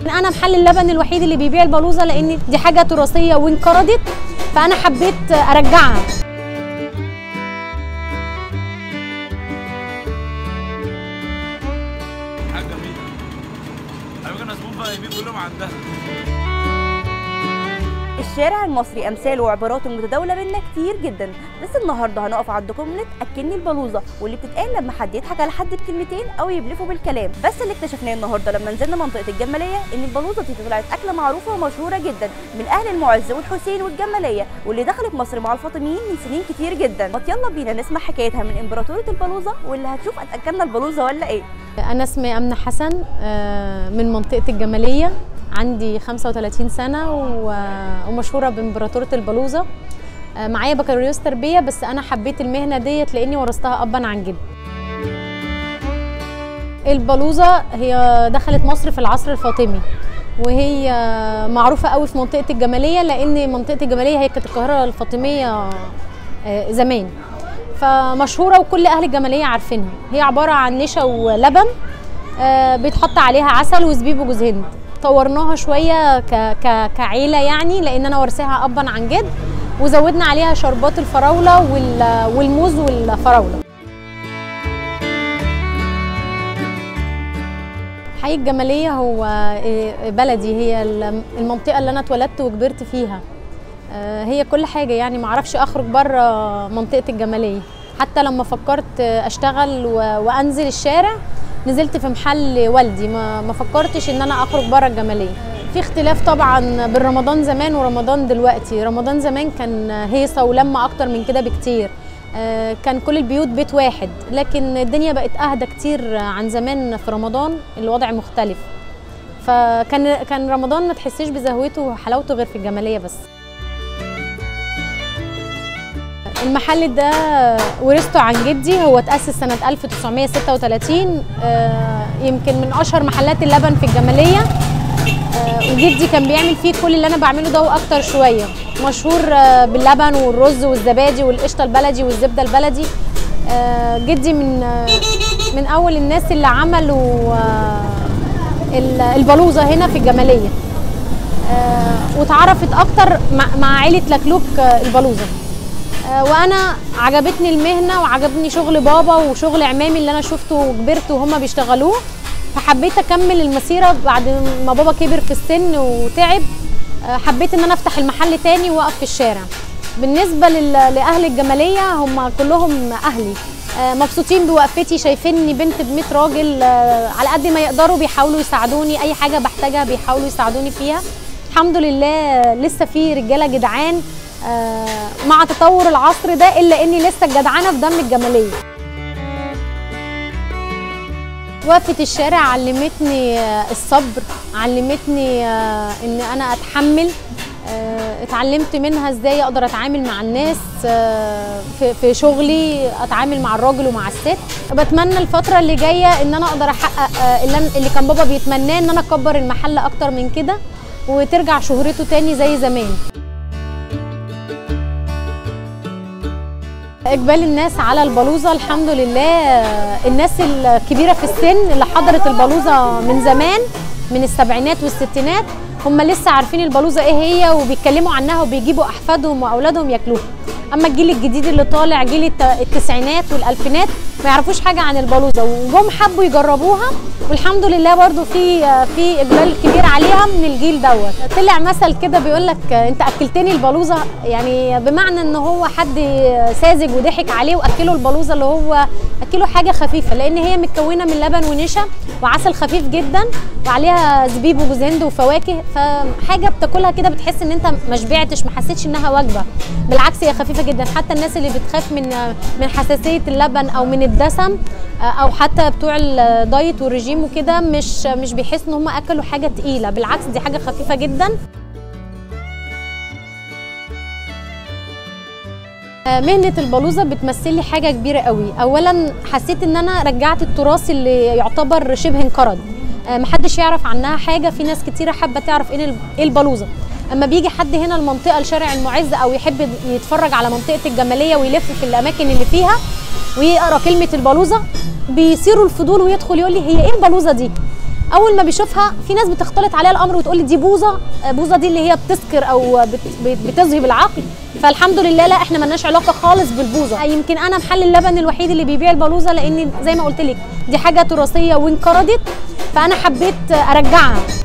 انا محل اللبن الوحيد اللي بيبيع البلوزه لان دي حاجه تراثيه وانقرضت فانا حبيت ارجعها حاجه جميله على فكره الناس بقى يبيع كلهم عندها الشارع المصري امثاله وعباراته متداوله بينا كتير جدا بس النهارده هنقف عندكم نتاكلني البلوزه واللي بتتقال لما حد يضحك على حد بكلمتين او يبلفه بالكلام بس اللي اكتشفناه النهارده لما نزلنا منطقه الجماليه ان البلوزه دي طلعت اكله معروفه ومشهوره جدا من اهل المعز والحسين والجماليه واللي دخلت مصر مع الفاطميين من سنين كتير جدا ما يلا بينا نسمع حكايتها من امبراطوره البلوزه واللي هتشوف اتاكلنا البلوزه ولا ايه انا اسمي امنه حسن آه، من منطقه الجماليه عندي 35 سنه و- ومشهوره بامبراطوره البلوزه آه، معايا بكالوريوس تربيه بس انا حبيت المهنه ديت لاني ورثتها ابا عن جد البلوزه هي دخلت مصر في العصر الفاطمي وهي معروفه قوي في منطقه الجماليه لان منطقه الجماليه هي كانت القاهره الفاطميه آه، زمان فمشهوره وكل اهل الجماليه عارفينها هي عباره عن نشا ولبن آه، بيتحط عليها عسل وزبيب وجوز هند طورناها شويه ك... ك... كعيله يعني لان انا ورثاها ابا عن جد وزودنا عليها شربات الفراوله وال... والموز والفراوله حي الجماليه هو إيه، بلدي هي الم- المنطقه اللي انا اتولدت وكبرت فيها آه، هي كل حاجه يعني ما اعرفش اخرج بره منطقه الجماليه حتى لما فكرت اشتغل و... وانزل الشارع نزلت في محل والدي ما, ما فكرتش ان انا اخرج بره الجماليه في اختلاف طبعا بين رمضان زمان ورمضان دلوقتي رمضان زمان كان هيصه ولمه اكتر من كده بكتير آه، كان كل البيوت بيت واحد لكن الدنيا بقت اهدى كتير عن زمان في رمضان الوضع مختلف فكان كان رمضان ما تحسيش بزهوته وحلاوته غير في الجماليه بس المحل ده ورثته عن جدي هو اتأسس سنة 1936 آه، يمكن من أشهر محلات اللبن في الجمالية آه، وجدي كان بيعمل فيه كل اللي أنا بعمله ده وأكتر شوية مشهور آه، باللبن والرز والزبادي والقشطة البلدي والزبدة البلدي آه، جدي من آه، من أول الناس اللي عملوا آه، ال- البلوزة هنا في الجمالية آه، واتعرفت أكتر مع- مع عيلة لكلوك آه، البلوزة آه، وانا عجبتني المهنه وعجبني شغل بابا وشغل عمامي اللي انا شفته وكبرت وهما بيشتغلوه فحبيت اكمل المسيره بعد ما بابا كبر في السن وتعب آه، حبيت ان انا افتح المحل تاني واقف في الشارع بالنسبه لل- لاهل الجماليه هم كلهم اهلي آه، مبسوطين بوقفتي شايفيني بنت ب 100 راجل آه، على قد ما يقدروا بيحاولوا يساعدوني اي حاجه بحتاجها بيحاولوا يساعدوني فيها الحمد لله لسه في رجاله جدعان آه، مع تطور العصر ده الا اني لسه الجدعانه في دم الجماليه وقفة الشارع علمتني آه، الصبر علمتني آه، ان انا اتحمل آه، اتعلمت منها ازاي اقدر اتعامل مع الناس آه، في في شغلي اتعامل مع الراجل ومع الست بتمنى الفتره اللي جايه ان انا اقدر احقق آه، اللي, أنا- اللي كان بابا بيتمناه ان انا اكبر المحل اكتر من كده وترجع شهرته تاني زي زمان اقبال الناس على البلوزه الحمد لله آه، الناس الكبيره في السن اللي حضرت البلوزه من زمان من السبعينات والستينات هم لسه عارفين البلوزه ايه هي وبيتكلموا عنها وبيجيبوا احفادهم واولادهم ياكلوها اما الجيل الجديد اللي طالع جيل الت- التسعينات والالفينات ما يعرفوش حاجه عن البلوزه وجم حبوا يجربوها والحمد لله برضو في آه، في اقبال كبير عليها من الجيل دوت طلع مثل كده بيقول لك آه، انت اكلتني البلوزه يعني بمعنى ان هو حد ساذج وضحك عليه واكله البلوزه اللي هو اكله حاجه خفيفه لان هي متكونه من لبن ونشا وعسل خفيف جدا وعليها زبيب وجوز هند وفواكه فحاجه بتاكلها كده بتحس ان انت ما شبعتش ما حسيتش انها وجبه بالعكس هي خفيفه جدا حتى الناس اللي بتخاف من من حساسيه اللبن او من الدسم او حتى بتوع الدايت والرجيم وكده مش مش بيحسوا ان هم اكلوا حاجه تقيله بالعكس دي حاجه خفيفه جدا مهنة البلوزة بتمثل لي حاجة كبيرة قوي أولا حسيت إن أنا رجعت التراث اللي يعتبر شبه انقرض آه، محدش يعرف عنها حاجة في ناس كتيرة حابة تعرف إيه ال- إيه البلوزة أما بيجي حد هنا المنطقة لشارع المعز أو يحب يتفرج على منطقة الجمالية ويلف في الأماكن اللي فيها ويقرأ كلمة البلوزة بيصيروا الفضول ويدخل يقول لي هي إيه البلوزة دي اول ما بيشوفها في ناس بتختلط عليها الامر وتقول لي دي بوظه آه، بوظه دي اللي هي بتسكر او بت- بت- بتذهب العقل فالحمد لله لا احنا ملناش علاقه خالص بالبوظه يمكن انا محل اللبن الوحيد اللي بيبيع البلوزه لان زي ما قلت لك دي حاجه تراثيه وانقرضت فانا حبيت ارجعها